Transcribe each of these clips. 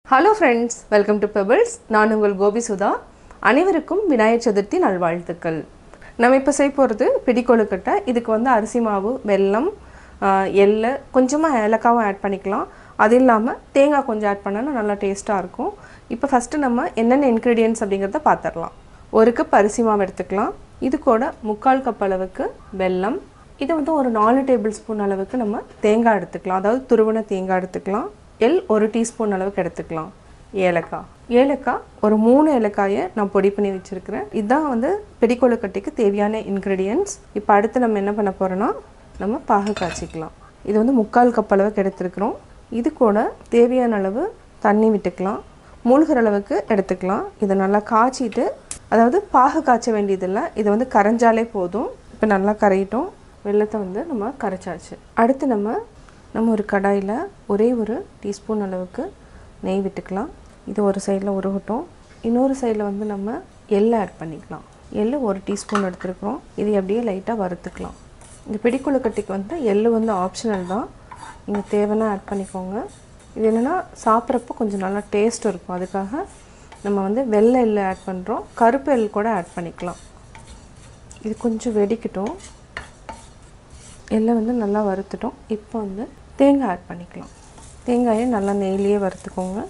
hello friends welcome to Pebbles நான் உங்கள் கோபி சுதா அனைவருக்கும் விநாயகர் சதுர்த்தி நல்வாழ்த்துக்கள் நம்ம இப்போ செய்ய போகிறது பிடிக்கொழுக்கட்டை இதுக்கு வந்து அரிசி மாவு வெல்லம் ஆஹ், எள்ளு கொஞ்சமாக ஏலக்காவும் ஆட் பண்ணிக்கலாம் அது இல்லாமல் தேங்காய் கொஞ்சம் ஆட் பண்ணால் நல்லா டேஸ்ட்டாக இருக்கும் இப்போ ஃபஸ்ட்டு நம்ம என்னென்ன இன்க்ரீடியன்ட்ஸ் அப்படிங்கிறத பார்த்துடலாம் ஒரு கப் அரிசி மாவு எடுத்துக்கலாம் இது கூட முக்கால் கப் அளவுக்கு வெல்லம் இது வந்து ஒரு நாலு டேபிள் ஸ்பூன் அளவுக்கு நம்ம தேங்காய் எடுத்துக்கலாம் அதாவது துருவன தேங்காய் எடுத்துக்கலாம் எல் ஒரு டீஸ்பூன் அளவுக்கு எடுத்துக்கலாம் ஏலக்காய் ஏலக்காய் ஒரு மூணு ஏலக்காயை நான் பொடி பண்ணி வச்சுருக்கிறேன் இதுதான் வந்து பிடிக்கொழுக்கட்டைக்கு தேவையான இன்க்ரீடியன்ட்ஸ் இப்போ அடுத்து நம்ம என்ன பண்ண போகிறோன்னா நம்ம பாகு காய்ச்சிக்கலாம் இது வந்து முக்கால் கப் அளவுக்கு எடுத்துருக்குறோம் இது கூட தேவையான அளவு தண்ணி விட்டுக்கலாம் மூழ்கிற அளவுக்கு எடுத்துக்கலாம் இதை நல்லா காய்ச்சிட்டு அதாவது பாகு காய்ச்ச வேண்டியதில்லை இது வந்து கரைஞ்சாலே போதும் இப்போ நல்லா கரையிட்டோம் வெள்ளத்தை வந்து நம்ம கரைச்சாச்சு அடுத்து நம்ம நம்ம ஒரு கடாயில் ஒரே ஒரு டீஸ்பூன் அளவுக்கு நெய் விட்டுக்கலாம் இது ஒரு சைடில் உருகட்டும் இன்னொரு சைடில் வந்து நம்ம எள்ளை ஆட் பண்ணிக்கலாம் எள்ளு ஒரு டீஸ்பூன் எடுத்துருக்குறோம் இது அப்படியே லைட்டாக வறுத்துக்கலாம் இந்த பிடிக்குழுக்கட்டைக்கு வந்து எள்ளு வந்து ஆப்ஷனல் தான் நீங்கள் தேவைன்னா ஆட் பண்ணிக்கோங்க இது என்னென்னா சாப்பிட்றப்போ கொஞ்சம் நல்லா டேஸ்ட் இருக்கும் அதுக்காக நம்ம வந்து வெள்ளை எள்ளு ஆட் பண்ணுறோம் கருப்பு எள் கூட ஆட் பண்ணிக்கலாம் இது கொஞ்சம் வெடிக்கட்டும் எல்லாம் வந்து நல்லா வறுத்துட்டோம் இப்போ வந்து தேங்காய் ஆட் பண்ணிக்கலாம் தேங்காயை நல்லா நெய்லியே வறுத்துக்கோங்க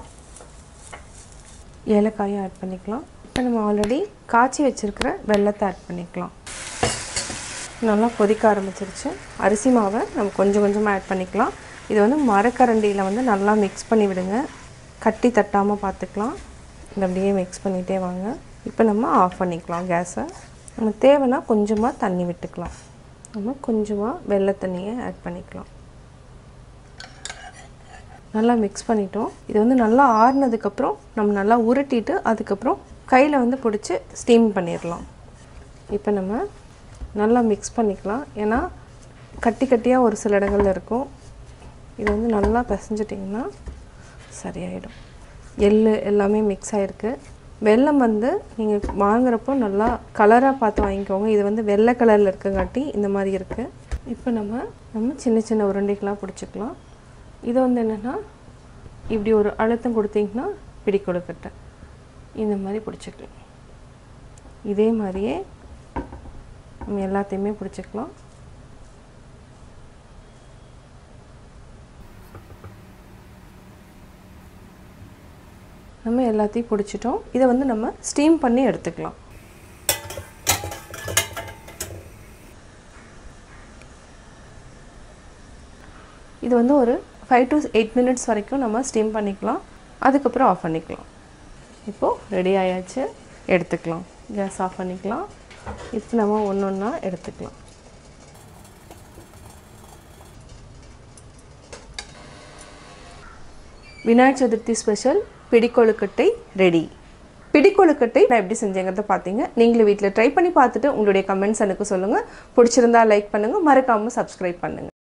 ஏலக்காயும் ஆட் பண்ணிக்கலாம் இப்போ நம்ம ஆல்ரெடி காய்ச்சி வச்சுருக்கிற வெள்ளத்தை ஆட் பண்ணிக்கலாம் நல்லா கொதிக்க ஆரம்பிச்சிருச்சு அரிசி மாவை நம்ம கொஞ்சம் கொஞ்சமாக ஆட் பண்ணிக்கலாம் இது வந்து மரக்கரண்டியில் வந்து நல்லா மிக்ஸ் பண்ணி விடுங்க கட்டி தட்டாமல் பார்த்துக்கலாம் இது அப்படியே மிக்ஸ் பண்ணிகிட்டே வாங்க இப்போ நம்ம ஆஃப் பண்ணிக்கலாம் கேஸை நம்ம தேவைன்னா கொஞ்சமாக தண்ணி விட்டுக்கலாம் நம்ம கொஞ்சமாக வெள்ளை தண்ணியை ஆட் பண்ணிக்கலாம் நல்லா மிக்ஸ் பண்ணிட்டோம் இது வந்து நல்லா ஆறுனதுக்கப்புறம் நம்ம நல்லா உருட்டிட்டு அதுக்கப்புறம் கையில் வந்து பிடிச்சி ஸ்டீம் பண்ணிடலாம் இப்போ நம்ம நல்லா மிக்ஸ் பண்ணிக்கலாம் ஏன்னா கட்டி கட்டியாக ஒரு சில இடங்கள்ல இருக்கும் இது வந்து நல்லா பிசைஞ்சிட்டிங்கன்னா சரியாயிடும் எள்ளு எல்லாமே மிக்ஸ் ஆகிருக்கு வெல்லம் வந்து நீங்கள் வாங்குறப்போ நல்லா கலராக பார்த்து வாங்கிக்கோங்க இது வந்து வெள்ளை கலரில் இருக்கங்காட்டி இந்த மாதிரி இருக்குது இப்போ நம்ம நம்ம சின்ன சின்ன உருண்டைகளாக பிடிச்சிக்கலாம் இது வந்து என்னென்னா இப்படி ஒரு அழுத்தம் கொடுத்தீங்கன்னா பிடி கொடுக்கட்டை இந்த மாதிரி பிடிச்சிக்கலாம் இதே மாதிரியே நம்ம எல்லாத்தையுமே பிடிச்சிக்கலாம் நம்ம எல்லாத்தையும் பிடிச்சிட்டோம் இதை வந்து நம்ம ஸ்டீம் பண்ணி எடுத்துக்கலாம் இது வந்து ஒரு ஃபைவ் டு எயிட் மினிட்ஸ் வரைக்கும் நம்ம ஸ்டீம் பண்ணிக்கலாம் அதுக்கப்புறம் ஆஃப் பண்ணிக்கலாம் இப்போது ரெடி ஆயாச்சு எடுத்துக்கலாம் கேஸ் ஆஃப் பண்ணிக்கலாம் இப்போ நம்ம ஒன்று ஒன்றா எடுத்துக்கலாம் விநாயகர் சதுர்த்தி ஸ்பெஷல் பிடிக்கொழுக்கட்டை ரெடி பிடிக்கொழுக்கட்டை நான் எப்படி செஞ்சேங்கிறத பார்த்தீங்க நீங்களும் வீட்டில் ட்ரை பண்ணி பார்த்துட்டு உங்களுடைய கமெண்ட்ஸ் எனக்கு சொல்லுங்கள் பிடிச்சிருந்தா லைக் பண்ணுங்கள் மறக்காமல் சப்ஸ்கிரைப் பண்ணுங்கள்